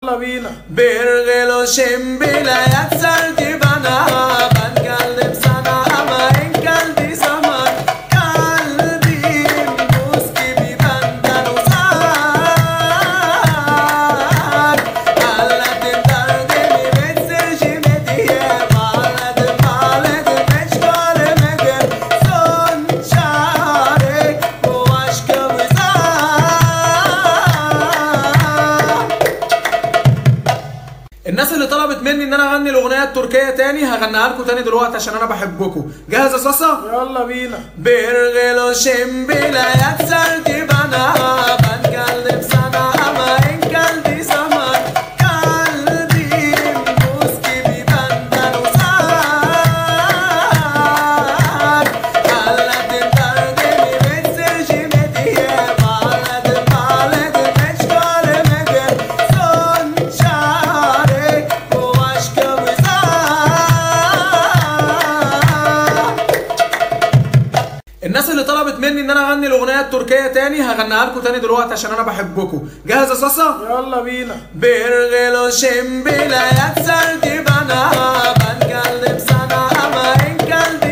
يلا بينا Bir şimdi bile yetserdi bana Ben geldim sana ama en geldi zaman Kalbim buz gibi benden uzak Hallettim derdimi mesajımı diye Bağladım bağladım hiç göremedim Son çare bu aşkımıza الناس اللي طلبت مني ان انا اغني الاغنيه التركيه تاني هغنيها لكم تاني دلوقتي عشان انا بحبكم جاهز يا صاصا يلا بينا Bir gülüşün bile yetserdi bana Ben geldim sana ama en geldi zaman Kalbim buz gibi benden uzak Hallettim derdimi mesajımı diye Bağladım bağladım hiç göremedim Son çare bu aşkımıza الناس اللي طلبت مني ان انا اغني الاغنيه التركيه تاني هغنيها لكم تاني دلوقتي عشان انا بحبكم جاهز يا صاصا يلا بينا Bir gülüşün bile yetserdi bana Ben geldim sana ama en geldi